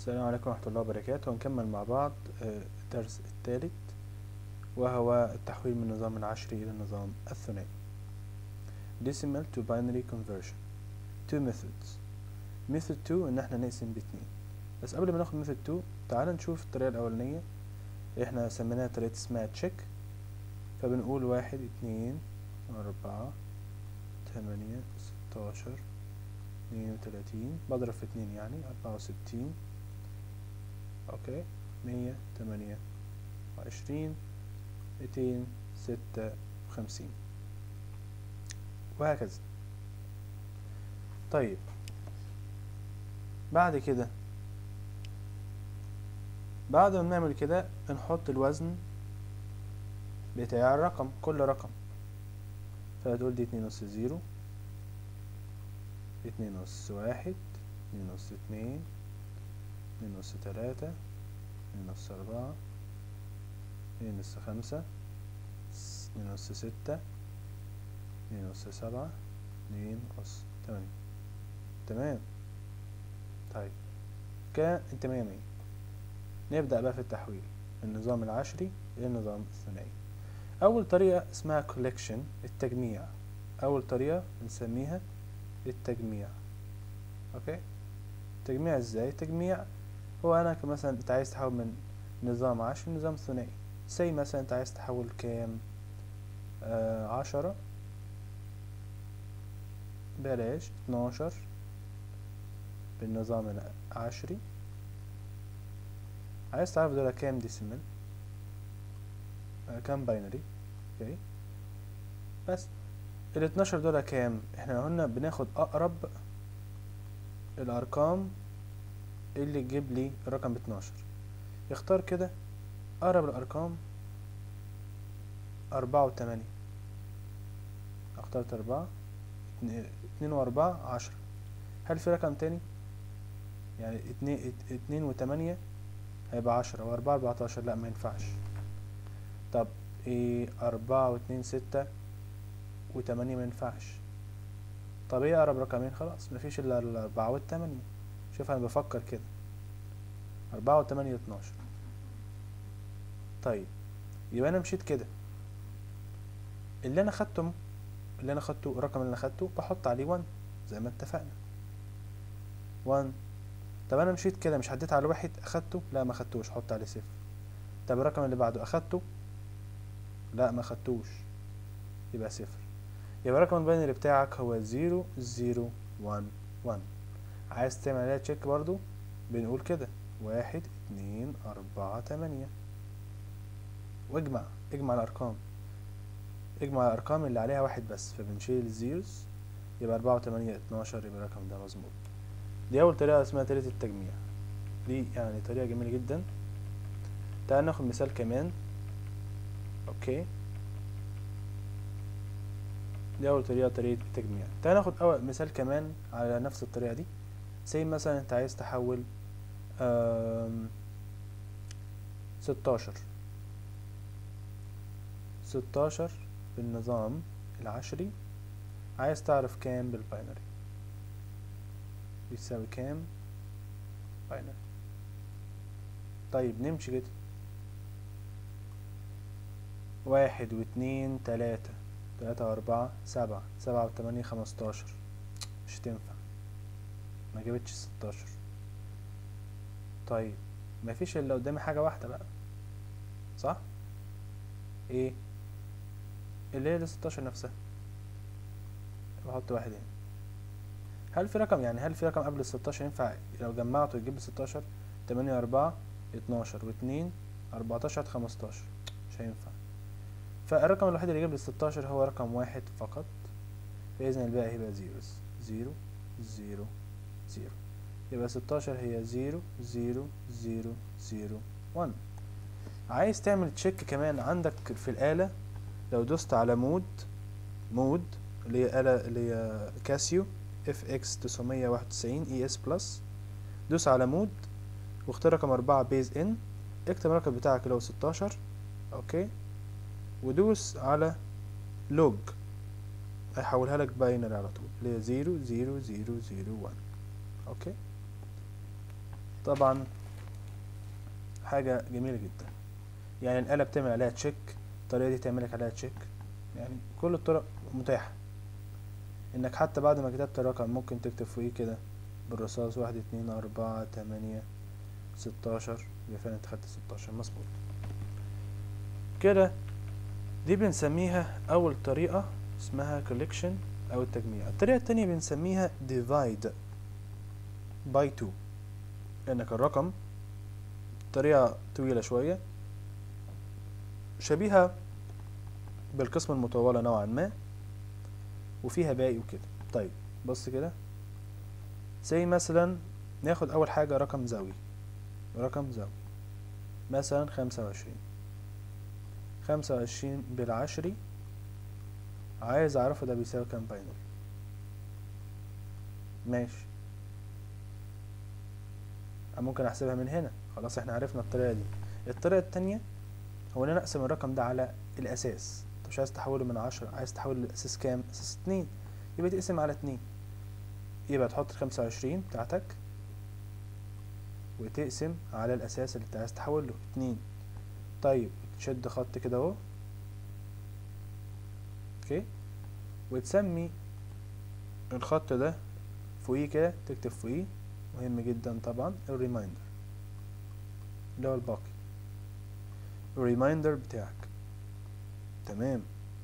السلام عليكم ورحمة الله وبركاته هنكمل مع بعض آه، الدرس الثالث وهو التحويل من النظام العشري إلى النظام الثنائي decimal to binary conversion two methods method 2 إن احنا نقسم باتنين بس قبل ما ناخد method 2 تعال نشوف الطريقة الأولانية اللي احنا سميناها طريقة اسمها check فبنقول واحد اتنين أربعة تمانية ستاشر اتنين وتلاتين بضرب في اتنين يعني أربعة وستين اوكي مية تمانية وعشرين ميتين ستة وخمسين وهكذا طيب بعد كده بعد ما نعمل كده نحط الوزن بتاع الرقم كل رقم فهتقول دي اتنين نص زيرو اتنين نص واحد اتنين نص اتنين اتنين نص تلاتة اتنين نص أربعة اتنين نص خمسة س- اتنين نص ستة اتنين نص سبعة اتنين نص تمانية تمام طيب كده انت مية مية نبدأ بقى في التحويل من النظام العشري إلى النظام الثنائي أول طريقة اسمها collection التجميع أول طريقة بنسميها التجميع أوكي تجميع ازاي تجميع هو انا مثلا انت عايز تحول من نظام عشري لنظام ثنائي سي مثلا انت عايز تحول كام آه عشرة بلاش اتناشر بالنظام العشري عايز تعرف دول كام ديسيمال آه كام باينري اوكي بس ال 12 دول كام احنا قلنا بناخد اقرب الارقام اللي تجيب لي الرقم باتناشر اختار كده اقرب الارقام اربعة وتمانية اخترت اربعة اتنين- اتنين واربعة عشرة هل في رقم تاني يعني اتنين, ات- اتنين وتمانية هيبقى عشرة واربعة اربعتاشر لا ما ينفعش طب ايه اربعة واتنين ستة وتمانية ما ينفعش طب ايه اقرب رقمين خلاص مفيش الا الاربعة والتمانية شوف انا بفكر كده أربعة وتمانية اتناشر طيب يبقى انا مشيت كده اللي انا خدته اللي انا خدته الرقم اللي انا خدته بحط عليه 1 زي ما اتفقنا 1 طب انا مشيت كده مش عديت على واحد اخدته لا ما خدتوش حط عليه صفر طب الرقم اللي بعده اخدته لا ما خدتوش يبقى صفر يبقى الرقم الباينري بتاعك هو زيرو زيرو وان وان عايز تعمل عليها تشيك برضو بنقول كده واحد اتنين أربعة تمانية واجمع اجمع الأرقام اجمع الأرقام اللي عليها واحد بس فبنشيل الزيروز يبقى أربعة وتمانية اتناشر يبقى الرقم ده مظبوط دي أول طريقة اسمها طريقة التجميع دي يعني طريقة جميلة جدا تعال ناخد مثال كمان اوكي دي أول طريقة طريقة التجميع تعال ناخد أول مثال كمان على نفس الطريقة دي زي مثلا انت عايز تحول آم، ستاشر ستاشر بالنظام العشري عايز تعرف كام بالباينري بيساوي كام باينري طيب نمشي كده واحد واتنين تلاتة تلاتة وأربعة سبعة سبعة وتمانية خمستاشر مش تنفع ما جابتش ستاشر طيب مفيش الا قدامي حاجة واحدة بقى صح ايه اللي هي الستاشر نفسها بحط واحد هنا هل في رقم يعني هل في رقم قبل الستاشر ينفع لو جمعته يجيب ستاشر تمانية وأربعة اتناشر واتنين أربعتاشر خمستاشر مش هينفع فالرقم الوحيد اللي يجيب لي ستاشر هو رقم واحد فقط فإذا الباقي هيبقى زيروز زيرو زيرو زيرو يبقى ستاشر هي زيرو زيرو زيرو زيرو ون عايز تعمل تشيك كمان عندك في الآلة لو دوست على مود مود اللي هي آلة اللي هي كاسيو اف اكس تسعمية واحد وتسعين اي اس بلس دوس على مود واختار رقم أربعة بيز ان اكتب الرقم بتاعك اللي هو ستاشر اوكي ودوس على لوج هيحولها لك باينري على طول اللي هي زيرو زيرو زيرو زيرو وان اوكي طبعا حاجة جميلة جدا يعني الآلة بتعمل عليها تشيك الطريقة دي تعمل لك عليها تشيك يعني كل الطرق متاحة انك حتى بعد ما كتبت الرقم ممكن تكتب فوقيه كده بالرصاص واحد اتنين اربعة تمانية ستاشر يبقى فعلا انت خدت ستاشر مظبوط كده دي بنسميها اول طريقة اسمها collection او التجميع الطريقة التانية بنسميها divide by two انك الرقم طريقة طويلة شوية شبيهة بالقسم المطولة نوعا ما وفيها باقي وكده طيب بص كده زي مثلا ناخد اول حاجة رقم زوي رقم زوي مثلا خمسة وعشرين خمسة وعشرين بالعشري عايز اعرفه ده بيساوي كام باينري ماشي ممكن احسبها من هنا خلاص احنا عرفنا الطريقة دي الطريقة التانية هو ان انا اقسم الرقم ده على الاساس انت مش عايز تحوله من عشرة عايز تحوله لاساس كام اساس اتنين يبقى تقسم على اتنين يبقى تحط الخمسة وعشرين بتاعتك وتقسم على الاساس اللي انت عايز تحوله اتنين طيب تشد خط كده اهو اوكي وتسمي الخط ده فوقيه كده تكتب فوقيه مهم جدا طبعا الريمايندر اللي هو الباقي الريمايندر بتاعك تمام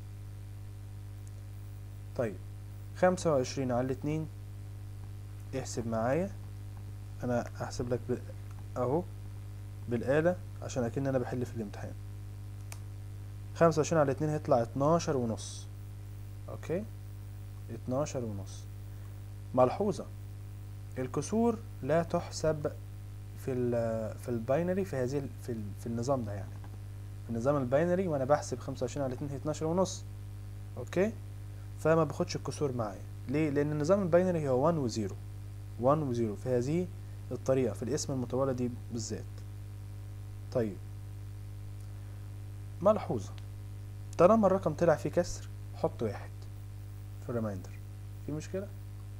طيب خمسة وعشرين على الاتنين احسب معايا انا هحسب لك بال... اهو بالآلة عشان اكن انا بحل في الامتحان خمسة وعشرين على اتنين هيطلع اتناشر ونص اوكي اتناشر ونص ملحوظة الكسور لا تحسب في ال في الباينري في هذه ال- في, ال في النظام ده يعني في النظام الباينري وانا بحسب خمسة وعشرين على اتنين هي اتناشر ونص اوكي فما باخدش الكسور معايا ليه لان النظام الباينري هو 1 و0 1 و0 في هذه الطريقة في الاسم المطولة دي بالذات طيب ملحوظة طالما الرقم طلع فيه كسر حط واحد في الريمايندر في مشكلة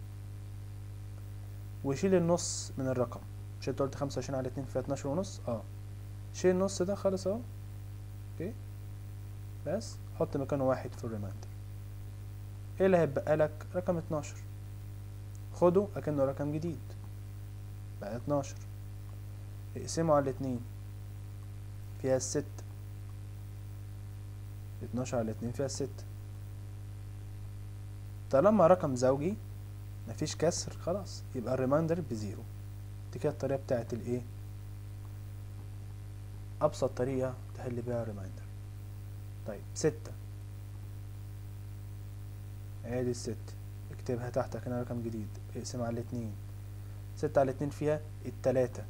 وشيل النص من الرقم مش انت قلت خمسة وعشرين على اتنين فيها اتناشر ونص اه شيل النص ده خالص اهو اوكي بس حط مكانه واحد في الريمايندر ايه اللي هيبقى لك رقم اتناشر خده اكنه رقم جديد بقى اتناشر اقسمه على الاتنين فيها الستة اتناشر على اتنين فيها الستة طالما رقم زوجي مفيش كسر خلاص يبقى الريمايندر بزيرو دي كده الطريقة بتاعت الايه أبسط طريقة تحل بيها الريمايندر طيب ستة ادي الست اكتبها تحتك هنا رقم جديد اقسم على الاتنين ستة على اتنين فيها التلاتة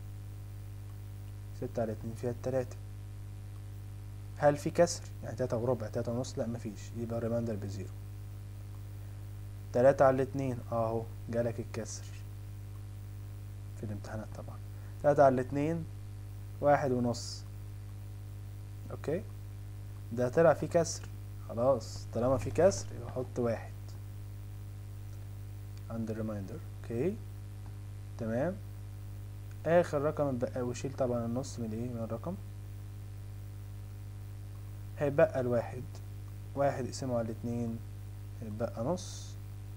ستة على اتنين فيها التلاتة هل في كسر يعني تلاتة وربع تلاتة ونص لا مفيش يبقى الريمايندر بزيرو تلاتة على الاتنين اهو جالك الكسر في الامتحانات طبعا تلاتة على الاتنين واحد ونص اوكي ده طلع فيه كسر خلاص طالما في كسر يبقى حط واحد عند الريمايندر اوكي تمام اخر رقم اتبقى وشيل طبعا النص من ايه من الرقم هيبقى الواحد واحد اقسمه على الاتنين هيبقى نص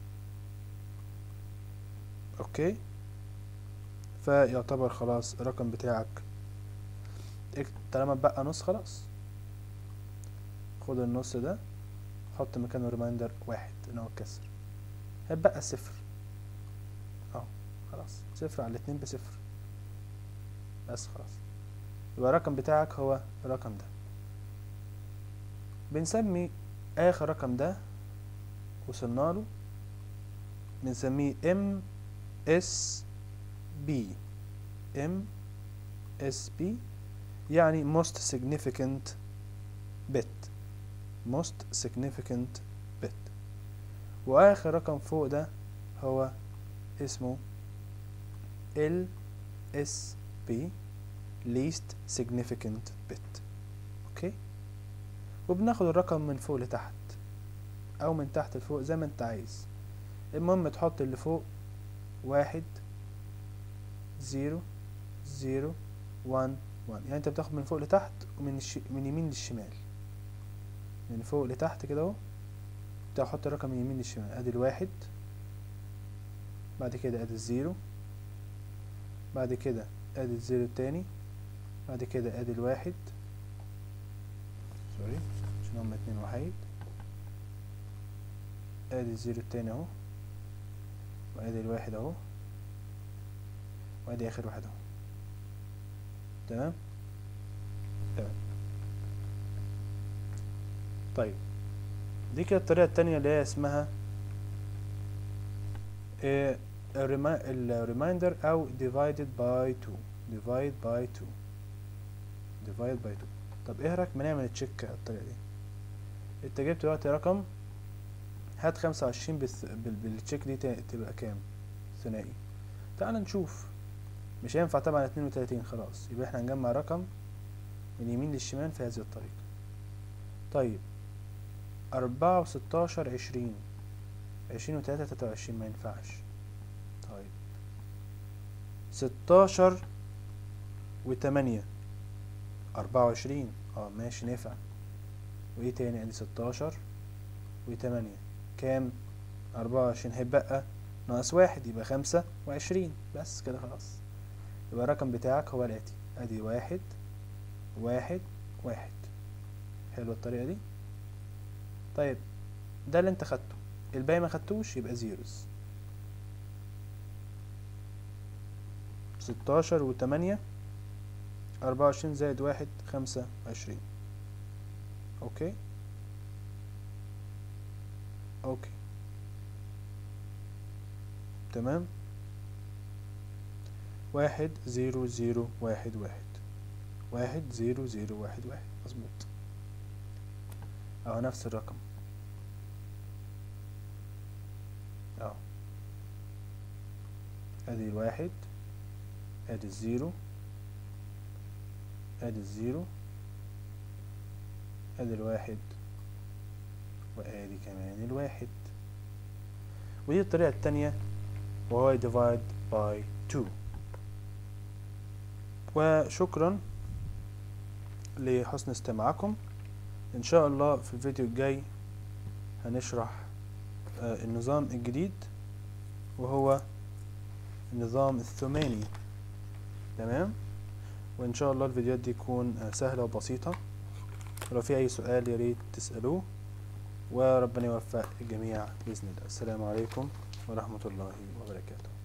اوكي فيعتبر خلاص الرقم بتاعك اك- طالما بقى نص خلاص خد النص ده حط مكانه ريمايندر واحد ان هو الكسر هيبقى صفر اهو خلاص صفر على الاتنين بصفر بس خلاص يبقى الرقم بتاعك هو الرقم ده بنسمي اخر رقم ده وصلنا له بنسميه ام اس بي ام اس بي يعني most significant bit most significant bit واخر رقم فوق ده هو اسمه ال اس بي least significant bit اوكي وبناخد الرقم من فوق لتحت او من تحت لفوق زي ما انت عايز المهم تحط اللي فوق واحد زيرو زيرو وان وان يعني انت بتاخد من فوق لتحت ومن الش... من يمين للشمال من فوق لتحت كده اهو تحط الرقم من يمين للشمال ادي الواحد بعد كده ادي الزيرو بعد كده ادي الزيرو التاني بعد كده ادي الواحد سوري عشان هما اتنين وحيد ادي الزيرو التاني اهو وادي الواحد اهو وادي اخر واحد اهو تمام تمام طيب دي كده الطريقة التانية اللي هي اسمها الريمايندر او divided by 2 divide by 2 divide by 2 طب ايه رايك ما نعمل تشيك الطريقة دي انت جبت دلوقتي رقم هات خمسة وعشرين بالتشيك دي تا- تبقى كام ثنائي تعال نشوف مش هينفع طبعا اتنين وتلاتين خلاص يبقى احنا هنجمع رقم من يمين للشمال في هذه الطريقة طيب أربعة وستاشر عشرين عشرين وتلاتة تلاتة وعشرين ما ينفعش طيب ستاشر وتمانية أربعة وعشرين اه ماشي نفع وايه تاني ادي ستاشر وتمانية كام أربعة وعشرين هيبقى ناقص واحد يبقى خمسة وعشرين بس كده خلاص يبقى الرقم بتاعك هو الآتي ادي واحد واحد واحد حلوة الطريقة دي طيب ده اللي انت خدته الباقي ما خدتوش يبقى زيروز ستاشر وتمانية أربعة وعشرين زائد واحد خمسة وعشرين اوكي اوكي تمام واحد زيرو زيرو واحد واحد واحد زيرو زيرو واحد واحد مظبوط اهو نفس الرقم اهو ادي الواحد ادي الزيرو ادي الزيرو ادي الواحد وادي كمان الواحد ودي الطريقة التانية وهو divide by 2 وشكرا لحسن استماعكم ان شاء الله في الفيديو الجاي هنشرح آه، النظام الجديد وهو النظام الثماني تمام وان شاء الله الفيديوهات دي تكون آه، سهلة وبسيطة ولو في اي سؤال يا ريت تسألوه وربنا يوفق الجميع بإذن الله السلام عليكم ورحمة الله وبركاته